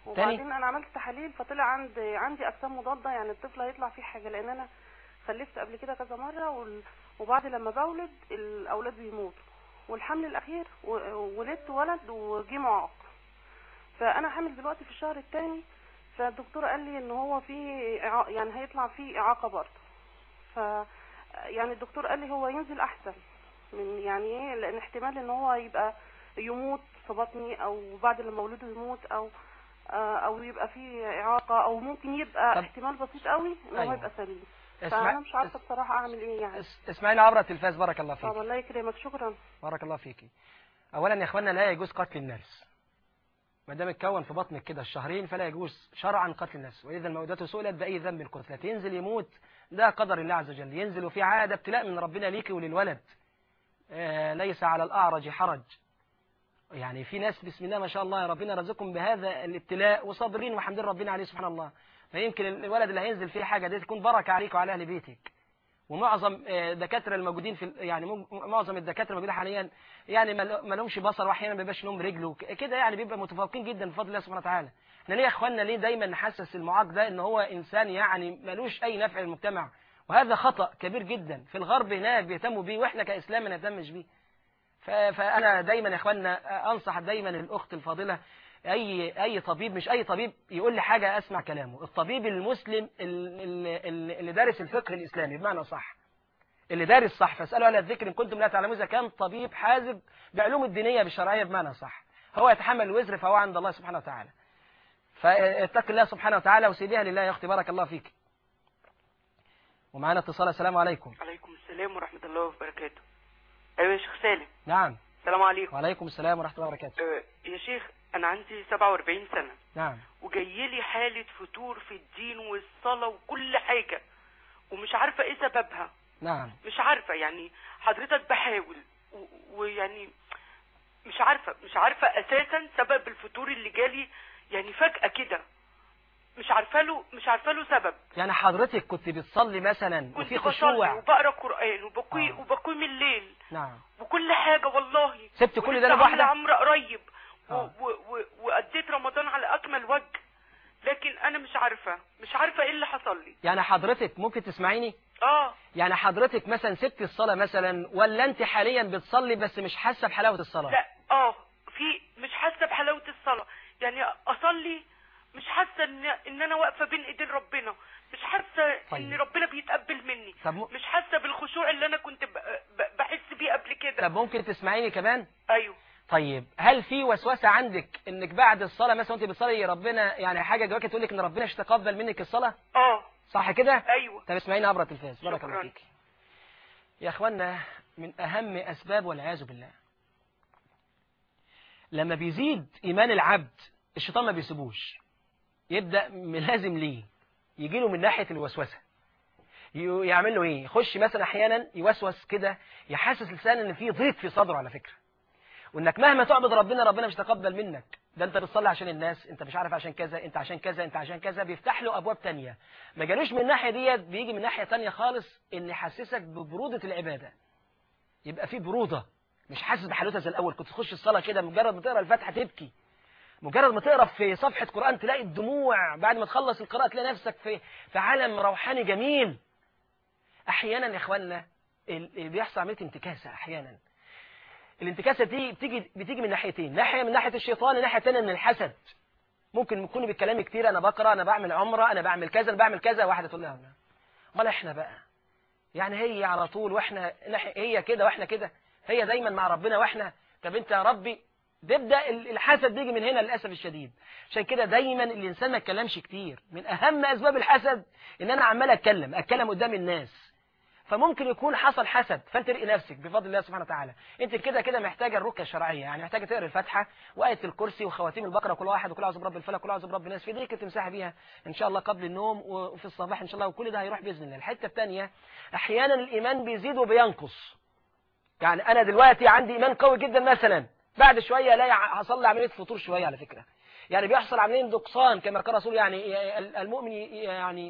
وبعدين انا عملت تحاليل فطلع عندي عندي اجسام مضاده يعني الطفل هيطلع فيه حاجه لان انا خلفت قبل كده كذا مره وال- وبعد لما بولد الاولاد بيموتوا والحمل الاخير و- ولدت ولد وجي معاق فانا حامل دلوقتي في الشهر الثاني فالدكتور قال لي ان هو في إعا- يعني هيطلع فيه اعاقه برضه ف يعني الدكتور قال لي هو ينزل احسن من يعني ايه لان احتمال ان هو يبقى يموت في بطني او بعد لما ولاده يموت او آه، او يبقى فيه اعاقه او ممكن يبقى طب- احتمال بسيط قوي ان هو أيوة. يبقى سليم اسمع فانا مش عارفه بصراحه اعمل ايه يعني اس- اسمعينا عبر التلفاز بارك الله طب فيك الله يكرمك شكرا بارك الله فيكي اولا يا اخوانا لا يجوز قتل النفس ما دام اتكون في بطنك كده الشهرين فلا يجوز شرعا قتل النفس واذا الموءودة سئلت باي ذنب قتلت ينزل يموت ده قدر الله عز وجل ينزل وفي عاده ابتلاء من ربنا ليكي وللولد آه ليس على الاعرج حرج يعني في ناس بسم الله ما شاء الله يا ربنا رزقكم بهذا الابتلاء وصابرين وحمدين ربنا عليه سبحان الله فيمكن الولد اللي هينزل فيه حاجه دي تكون بركه عليك وعلى اهل بيتك ومعظم آه، دكاتره الموجودين في ال- يعني مم- معظم الدكاتره الموجودين حاليا يعني ما ما لهمش بصر واحيانا ما بيبقاش لهم رجل وك- كده يعني بيبقى متفوقين جدا بفضل الله سبحانه وتعالى احنا ليه يا اخواننا ليه دايما نحسس المعاق ده ان هو انسان يعني ملوش اي نفع للمجتمع وهذا خطا كبير جدا في الغرب هناك بيهتموا بيه واحنا كاسلام ما نهتمش بيه ف- فانا دايما يا اخواننا انصح دايما الاخت الفاضله اي اي طبيب مش اي طبيب يقول لي حاجه اسمع كلامه الطبيب المسلم ال- ال- ال- اللي دارس الفقه الاسلامي بمعنى صح اللي دارس صح فاسالوا على الذكر ان كنتم لا تعلمون اذا كان طبيب حازب بعلوم الدينيه بالشرعيه بمعنى صح هو يتحمل الوزر فهو عند الله سبحانه وتعالى فاتق الله سبحانه وتعالى وسيبيها لله يا اختي بارك الله فيك ومعانا اتصال السلام عليكم عليكم السلام ورحمة الله وبركاته أيوة يا شيخ سالم نعم السلام عليكم وعليكم السلام ورحمه الله وبركاته أه يا شيخ أنا عندي 47 سنة نعم وجاي لي حالة فتور في الدين والصلاة وكل حاجة ومش عارفة إيه سببها نعم مش عارفة يعني حضرتك بحاول و- ويعني مش عارفة مش عارفة أساسا سبب الفتور اللي جالي يعني فجأة كده مش عارفة له مش عارفة له سبب يعني حضرتك كنت بتصلي مثلا كنت وفي بصلي خشوع وبقرا قرآن وبقي آه. وبقيم الليل نعم وكل حاجة والله سبت كل ده ولسه لوحدك؟ عاملة عمرة قريب و- آه. و- و- وأديت رمضان على أكمل وجه لكن أنا مش عارفة مش عارفة إيه اللي حصل لي يعني حضرتك ممكن تسمعيني آه يعني حضرتك مثلا سبت الصلاة مثلا ولا انت حاليا بتصلي بس مش حاسة بحلاوة الصلاة لا آه في مش حاسة بحلاوة الصلاة يعني أصلي مش حاسة إن إن أنا واقفة بين إيدين ربنا مش حاسة طيب. إن ربنا بيتقبل مني طب م- مش حاسة بالخشوع اللي أنا كنت ب- ب- بحس بيه قبل كده طب ممكن تسمعيني كمان أيوه طيب هل في وسوسة عندك انك بعد الصلاة مثلا وانت بتصلي ربنا يعني حاجة جواك تقول لك ان ربنا مش تقبل منك الصلاة آه صح كده أيوه طب اسمعيني عبر التلفاز بارك الله شكراً. فيك يا اخوانا من اهم اسباب والعياذ بالله لما بيزيد ايمان العبد الشيطان ما بيسيبوش يبدا ملازم ليه يجي له من ناحيه الوسوسه ي- يعمل له ايه يخش مثلا احيانا يوسوس كده يحسس الانسان ان في ضيق في صدره على فكره وانك مهما تعبد ربنا ربنا مش تقبل منك ده انت بتصلي عشان الناس انت مش عارف عشان كذا انت عشان كذا انت عشان كذا بيفتح له ابواب تانية ما جالوش من الناحيه ديت بيجي من ناحيه تانية خالص ان يحسسك ببروده العباده يبقى في بروده مش حاسس بحالتها زي الاول كنت تخش الصلاه كده مجرد ما تقرا الفاتحه تبكي مجرد ما تقرا في صفحه قران تلاقي الدموع بعد ما تخلص القراءه تلاقي نفسك في في عالم روحاني جميل احيانا يا اخوانا ال- اللي بيحصل عمليه انتكاسه احيانا الانتكاسه دي بتيجي بتيجي من ناحيتين ناحيه من ناحيه الشيطان الناحيه الثانيه من الحسد ممكن يكون بالكلام كتير انا بقرا انا بعمل عمره انا بعمل كذا انا بعمل كذا واحده تقول لها امال احنا بقى يعني هي على طول واحنا نح- هي كده واحنا كده هي دايما مع ربنا واحنا طب انت يا ربي بيبدا ال- الحسد بيجي من هنا للاسف الشديد عشان كده دايما الانسان ما يتكلمش كتير من اهم اسباب الحسد ان انا عمال اتكلم اتكلم قدام الناس فممكن يكون حصل حسد فانت رقي نفسك بفضل الله سبحانه وتعالى انت كده كده محتاجه الركيه الشرعيه يعني محتاجه تقرا الفاتحه وايه الكرسي وخواتيم البقره كل واحد وكل اعوذ برب الفلق وكل اعوذ برب الناس في ايديك تمسحي بيها ان شاء الله قبل النوم وفي الصباح ان شاء الله وكل ده هيروح باذن الله الحته الثانيه احيانا الايمان بيزيد وبينقص يعني انا دلوقتي عندي ايمان قوي جدا مثلا بعد شويه الاقي حصل لي عمليه فطور شويه على فكره يعني بيحصل عمليه نقصان كما قال الرسول يعني المؤمن يعني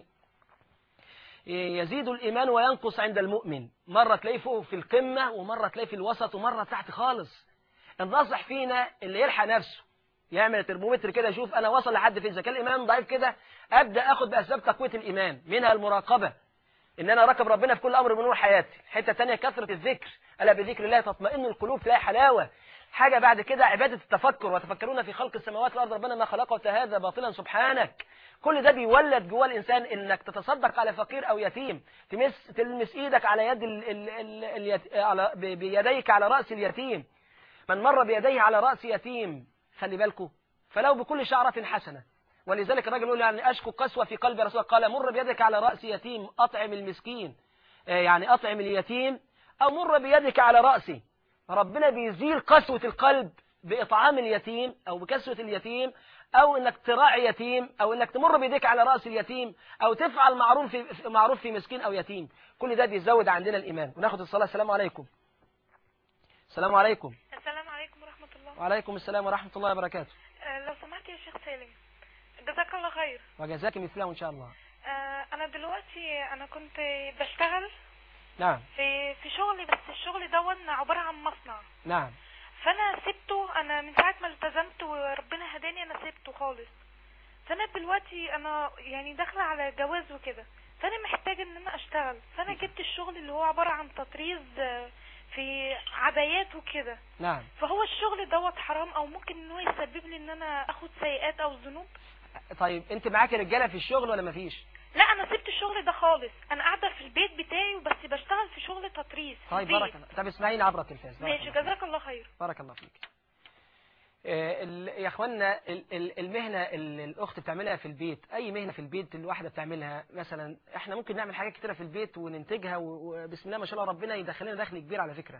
يزيد الإيمان وينقص عند المؤمن مرة تلاقيه فوق في القمة ومرة تلاقيه في الوسط ومرة تحت خالص الناصح فينا اللي يلحق نفسه يعمل ترمومتر كده يشوف انا وصل لحد فين اذا كان الايمان ضعيف كده ابدا اخد باسباب تقويه الايمان منها المراقبه ان انا راقب ربنا في كل امر من امور حياتي حته تانية كثره الذكر الا بذكر الله تطمئن القلوب تلاقي حلاوه حاجه بعد كده عباده التفكر وتفكرون في خلق السماوات والارض ربنا ما خلقت هذا باطلا سبحانك كل ده بيولد جوه الانسان انك تتصدق على فقير او يتيم تمس تلمس ايدك على يد ال ال ال اليت... على ب- بيديك على راس اليتيم من مر بيديه على راس يتيم خلي بالكم فلو بكل شعرة حسنة ولذلك الراجل يقول يعني أشكو قسوة في قلبي رسول الله قال مر بيدك على رأس يتيم أطعم المسكين آه، يعني أطعم اليتيم أو مر بيدك على رأسي ربنا بيزيل قسوة القلب بإطعام اليتيم أو بكسوة اليتيم أو إنك تراعي يتيم أو إنك تمر بيديك على رأس اليتيم أو تفعل معروف في معروف في مسكين أو يتيم كل ده بيزود عندنا الإيمان وناخد الصلاة السلام عليكم السلام عليكم السلام عليكم ورحمة الله وعليكم السلام ورحمة الله وبركاته آه، لو سمحت يا شيخ سالم جزاك الله خير وجزاك مثله إن شاء الله آه، أنا دلوقتي أنا كنت بشتغل نعم في في شغلي بس الشغل دون عبارة عن مصنع نعم فأنا سبته أنا من ساعة ما التزمت وربنا هداني أنا سبته خالص فأنا دلوقتي أنا يعني داخلة على جواز وكده فأنا محتاجة إن أنا أشتغل فأنا جبت الشغل اللي هو عبارة عن تطريز آه، في عبايات وكده نعم فهو الشغل دوت حرام او ممكن ان هو يسبب لي ان انا اخد سيئات او ذنوب طيب انت معاك رجاله في الشغل ولا مفيش لا انا سبت الشغل ده خالص انا قاعده في البيت بتاعي وبس بشتغل في شغل تطريز في طيب البيت. بارك الله طب اسمعيني عبر التلفاز بارك ماشي الله. جزاك الله خير بارك الله فيك آه، ال- يا اخوانا ال- ال- المهنه اللي الاخت بتعملها في البيت اي مهنه في البيت الواحده بتعملها مثلا احنا ممكن نعمل حاجات كتيره في البيت وننتجها و- وبسم الله ما شاء الله ربنا يدخلنا دخل كبير على فكره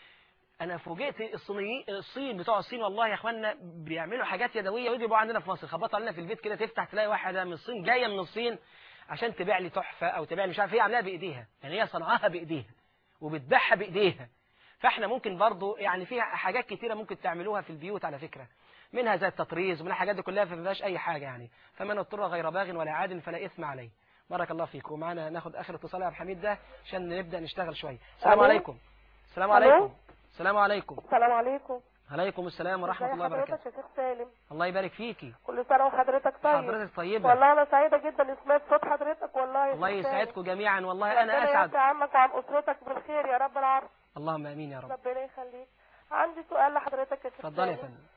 انا فوجئت الصينيين الصين بتوع الصين والله يا اخوانا بيعملوا حاجات يدويه ويجيبوا عندنا في مصر خبطوا علينا في البيت كده تفتح تلاقي واحده من الصين جايه من الصين عشان تبيع لي تحفه او تبيع لي مش عارف ايه عاملاها بايديها يعني هي صنعاها بايديها وبتبيعها بايديها فاحنا ممكن برضو يعني فيها حاجات كتيره ممكن تعملوها في البيوت على فكره منها زي التطريز ومن الحاجات دي كلها فما فيهاش اي حاجه يعني فمن اضطر غير باغ ولا عاد فلا اثم عليه بارك الله فيك ومعانا ناخد اخر اتصال يا عبد الحميد ده عشان نبدا نشتغل شويه السلام ألو؟ عليكم السلام ألو؟ عليكم السلام عليكم السلام عليكم عليكم السلام ورحمه ازي الله وبركاته حضرتك يا شيخ سالم الله يبارك فيكي كل سنه وحضرتك طيب حضرتك طيبه والله انا سعيده جدا ان سمعت صوت حضرتك والله يا الله شيخ سالم. يسعدكم جميعا والله انا ربنا اسعد يرضى عنك وعن اسرتك بالخير يا رب العالمين اللهم امين يا رب ربنا يخليك عندي سؤال لحضرتك يا شيخ اتفضلي يا سالم. فندم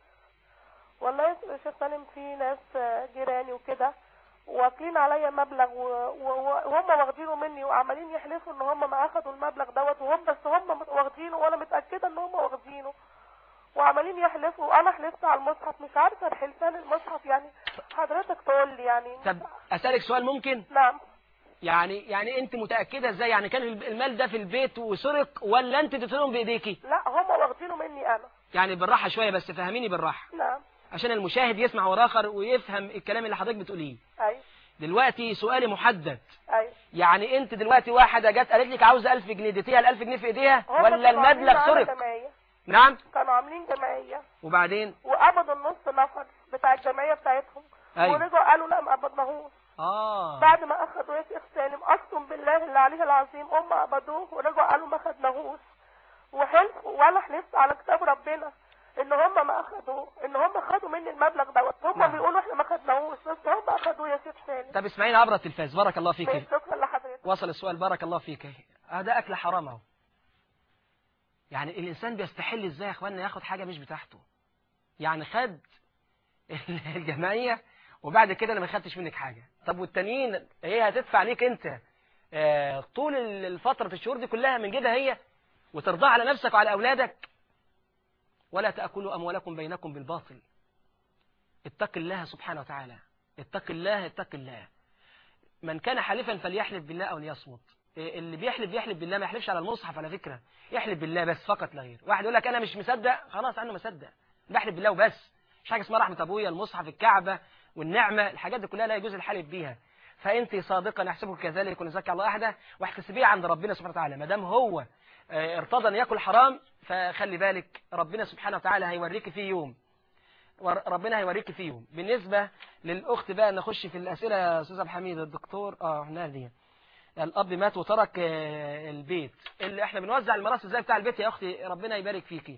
والله يا شيخ سالم في ناس آه، جيراني وكده واكلين عليا مبلغ و- و- وهم واخدينه مني وعمالين يحلفوا ان هم ما اخدوا المبلغ دوت وهم بس هم مت- واخدينه وانا متاكده ان هم واخدينه وعمالين يحلفوا وانا حلفت على المصحف مش عارفه الحلفان المصحف يعني حضرتك تقول لي يعني طب اسالك سؤال ممكن نعم يعني يعني انت متاكده ازاي يعني كان المال ده في البيت وسرق ولا انت اديتهم بايديكي لا هم واخدينه مني انا يعني بالراحه شويه بس فهميني بالراحه نعم عشان المشاهد يسمع وراخر ويفهم الكلام اللي حضرتك بتقوليه ايوه دلوقتي سؤالي محدد ايوه يعني انت دلوقتي واحده جت قالت لك عاوزه 1000 جنيه اديتيها ال 1000 جنيه في ايديها هم ولا كانوا عاملين المبلغ معانا سرق جمعيه نعم كانوا عاملين جمعيه وبعدين وقبضوا النص نفر بتاع الجمعيه بتاعتهم أيوة. ورجعوا قالوا لا ما قبضناهوش اه بعد ما اخدوا يا شيخ سالم اقسم بالله اللي عليه العظيم هم قبضوه ورجعوا قالوا ما خدناهوش وحلفوا وانا حلفت على كتاب ربنا ان هم ما اخدوه ان هم خدوا مني المبلغ دوت هم نعم. بيقولوا احنا ما خدناهوش بس هم اخدوه يا شيخ سالم طب اسمعيني عبر التلفاز بارك الله فيك شكرا لحضرتك وصل السؤال بارك الله فيك هذا اكل حرام اهو يعني الانسان بيستحل ازاي يا اخوانا ياخد حاجه مش بتاعته يعني خد الجمعيه وبعد كده انا ما خدتش منك حاجه طب والتانيين هي هتدفع ليك انت آه، طول الفتره الشهور دي كلها من جدها هي وترضاها على نفسك وعلى اولادك ولا تاكلوا اموالكم بينكم بالباطل اتق الله سبحانه وتعالى اتق الله اتق الله من كان حالفا فليحلف بالله او ليصمت إيه اللي بيحلف بيحلف بالله ما يحلفش على المصحف على فكره يحلف بالله بس فقط لا غير واحد يقول لك انا مش مصدق خلاص انا مصدق بحلف بالله وبس مش حاجه اسمها رحمه ابويا المصحف الكعبه والنعمه الحاجات دي كلها لا يجوز الحلف بيها فانت صادقا نحسبك كذلك ونزكي الله احدا واحتسبيه عند ربنا سبحانه وتعالى ما دام هو آه، ارتضى ان ياكل حرام فخلي بالك ربنا سبحانه وتعالى هيوريك فيه يوم ور- ربنا هيوريك فيهم بالنسبة للأخت بقى نخش في الأسئلة يا أستاذ عبد الحميد الدكتور اه هنا دي الأب مات وترك آه، البيت اللي احنا بنوزع الميراث ازاي بتاع البيت يا أختي ربنا يبارك فيكي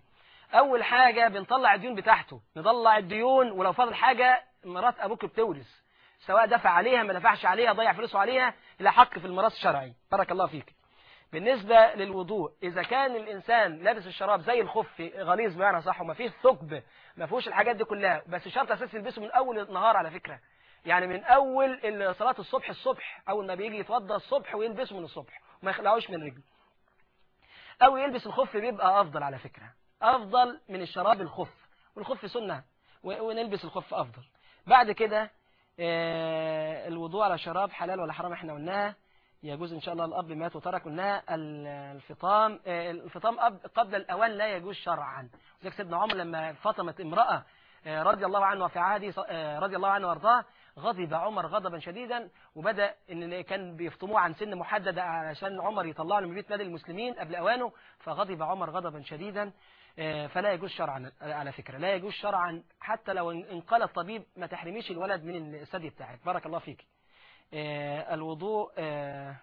اول حاجة بنطلع الديون بتاعته نطلع الديون ولو فضل حاجة مرات ابوك بتورث سواء دفع عليها ما دفعش عليها ضيع فلوسه عليها إلى حق في الميراث الشرعي بارك الله فيك بالنسبة للوضوء إذا كان الإنسان لابس الشراب زي الخف غليظ بمعنى صح وما فيه ثقب ما فيهوش الحاجات دي كلها بس شرط أساسي يلبسه من أول النهار على فكرة يعني من أول ال- صلاة الصبح الصبح أول ما بيجي يتوضى الصبح ويلبسه من الصبح وما يخلعوش من رجله أو يلبس الخف بيبقى أفضل على فكرة أفضل من الشراب الخف والخف سنة و- ونلبس الخف أفضل بعد كده آه، الوضوء على شراب حلال ولا حرام احنا قلناها يجوز ان شاء الله الاب مات وترك قلناها ال- الفطام آه، الفطام أب- قبل الاوان لا يجوز شرعا ذلك سيدنا عمر لما فطمت امراه آه، رضي الله عنه وفي عهده ص- آه، رضي الله عنه وارضاه غضب عمر غضبا شديدا وبدا ان كان بيفطموه عن سن محدده علشان عمر يطلعه من بيت مال المسلمين قبل اوانه فغضب عمر غضبا شديدا آه، فلا يجوز شرعا على فكرة لا يجوز شرعا حتى لو ان قال الطبيب ما تحرميش الولد من الثدي بتاعك بارك الله فيك آه، الوضوء آه،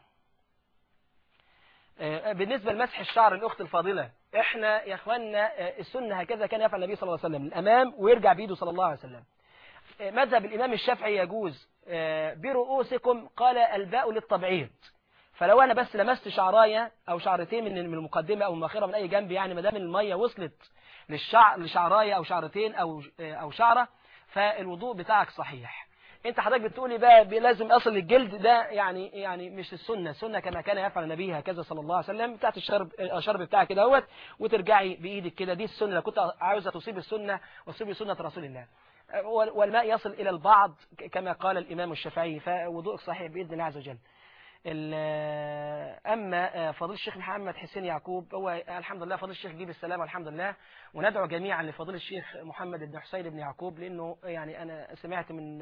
آه، بالنسبة لمسح الشعر الأخت الفاضلة احنا يا اخواننا آه، السنة هكذا كان يفعل النبي صلى الله عليه وسلم الأمام ويرجع بيده صلى الله عليه وسلم آه، مذهب الإمام الشافعي يجوز آه، برؤوسكم قال الباء للتبعيض فلو انا بس لمست شعرايه او شعرتين من من المقدمه او المؤخره من اي جنب يعني ما دام الميه وصلت للشعر لشعرايه او شعرتين او او شعره فالوضوء بتاعك صحيح انت حضرتك بتقولي بقى ب- لازم اصل الجلد ده يعني يعني مش السنه السنه كما كان يفعل النبي هكذا صلى الله عليه وسلم بتاعت الشرب الشرب بتاعك كده اهوت وترجعي بايدك كده دي السنه لو كنت عاوزه تصيب السنه وتصيبي سنه رسول الله وال- والماء يصل الى البعض ك- كما قال الامام الشافعي فوضوءك صحيح باذن الله عز وجل ال- أما فضيل الشيخ محمد حسين يعقوب هو الحمد لله فضيل الشيخ جيب السلام الحمد لله وندعو جميعا لفضيل الشيخ محمد بن حسين بن يعقوب لأنه يعني أنا سمعت من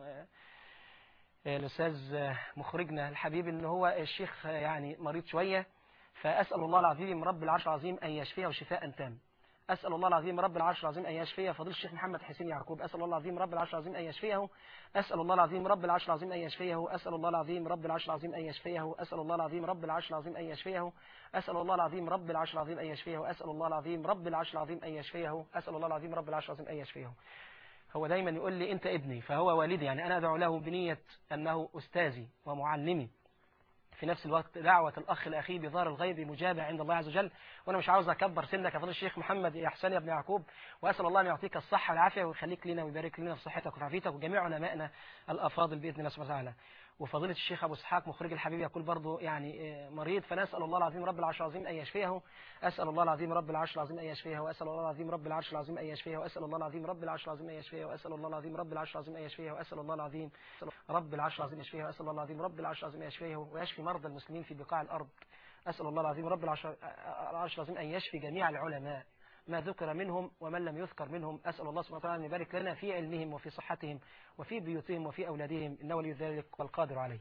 الأستاذ مخرجنا الحبيب أنه هو الشيخ يعني مريض شوية فأسأل الله العظيم رب العرش العظيم أن يشفيه شفاء تام أسأل الله العظيم رب العرش العظيم أن يشفيه فضيل الشيخ محمد حسين يعقوب أسأل الله العظيم رب العرش العظيم أن يشفيه أسأل الله العظيم رب العرش العظيم أن يشفيه أسأل الله العظيم رب العرش العظيم أن يشفيه أسأل الله العظيم رب العرش العظيم أن يشفيه أسأل الله العظيم رب العرش العظيم أن يشفيه أسأل الله العظيم رب العرش العظيم أن يشفيه أسأل الله العظيم رب العرش العظيم أن يشفيه هو دايما يقول لي أنت ابني فهو والدي يعني أنا أدعو له بنية أنه أستاذي ومعلمي في نفس الوقت دعوة الأخ لأخيه بظهر الغيب مجابة عند الله عز وجل وأنا مش عاوز أكبر سنك يا فضيل الشيخ محمد يا حسين يا ابن يعقوب وأسأل الله أن يعطيك الصحة والعافية ويخليك لنا ويبارك لنا في صحتك وفي عافيتك وجميع علمائنا الأفاضل بإذن الله سبحانه وتعالى وفضيلة الشيخ أبو إسحاق مخرج الحبيب يقول برضه يعني آه، مريض فنسأل الله العظيم رب العرش العظيم أن يشفيه أسأل الله العظيم رب العرش العظيم أن يشفيه وأسأل الله العظيم رب العرش العظيم أن يشفيه وأسأل الله العظيم رب العرش العظيم أن يشفيه وأسأل الله العظيم رب العرش العظيم أن يشفيه وأسأل الله العظيم رب العرش العظيم يشفيه وأسأل الله العظيم رب العرش العظيم أن يشفيه ويشفي مرضى المسلمين في بقاع الأرض أسأل الله العظيم رب العرش العرش العظيم أن يشفي جميع العلماء ما ذكر منهم ومن لم يذكر منهم أسأل الله سبحانه وتعالى أن يبارك لنا في علمهم وفي صحتهم وفي بيوتهم وفي أولادهم إنه ولي ذلك والقادر عليه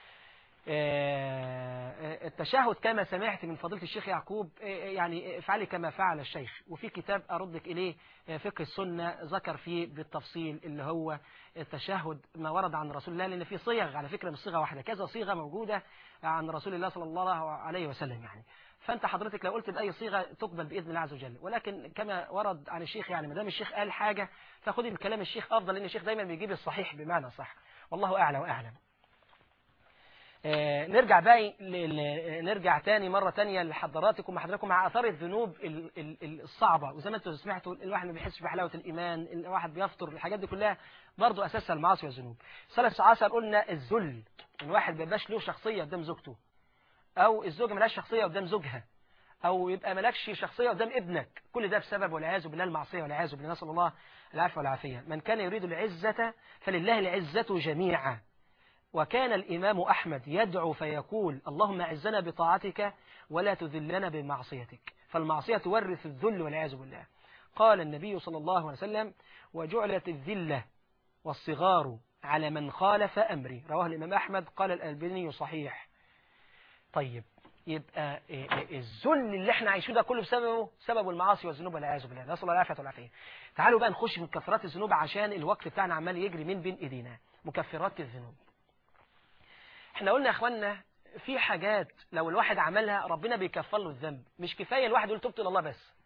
آه، التشهد كما سمعت من فضيلة الشيخ يعقوب آه، يعني افعلي كما فعل الشيخ وفي كتاب أردك إليه آه، فقه السنة ذكر فيه بالتفصيل اللي هو التشهد ما ورد عن رسول الله لأن في صيغ على فكرة مش صيغة واحدة كذا صيغة موجودة عن رسول الله صلى الله عليه وسلم يعني فأنت حضرتك لو قلت بأي صيغة تقبل بإذن الله عز وجل ولكن كما ورد عن الشيخ يعني ما دام الشيخ قال حاجة فخذي من كلام الشيخ أفضل لأن الشيخ دايما بيجيب الصحيح بمعنى صح والله أعلى وأعلم آه، نرجع باقي ل- ل- نرجع تاني مرة تانية لحضراتكم وحضراتكم مع أثار الذنوب ال- ال- ال- الصعبة وزي ما انتم سمعتوا الواحد ما بيحسش بحلاوة الإيمان الواحد بيفطر الحاجات دي كلها برضه أساسها المعاصي والذنوب ثلاث عشر قلنا الذل الواحد ما يبقاش له شخصية قدام زوجته أو الزوجة ملهاش شخصية قدام زوجها أو يبقى ملكش شخصية قدام ابنك كل ده بسبب والعياذ بالله المعصية والعياذ بالله نسأل الله العفو والعافية من كان يريد العزة فلله العزة جميعا وكان الإمام أحمد يدعو فيقول اللهم أعزنا بطاعتك ولا تذلنا بمعصيتك فالمعصية تورث الذل والعياذ بالله قال النبي صلى الله عليه وسلم وجعلت الذلة والصغار على من خالف أمري رواه الإمام أحمد قال الألباني صحيح طيب يبقى إيه إيه الذل اللي احنا عايشين ده كله بسببه سبب المعاصي والذنوب والعياذ بالله نسال الله العافيه والعافيه تعالوا بقى نخش في مكفرات الذنوب عشان الوقت بتاعنا عمال يجري من بين ايدينا مكفرات الذنوب احنا قلنا يا اخوانا في حاجات لو الواحد عملها ربنا بيكفر له الذنب مش كفايه الواحد يقول تبت الى الله بس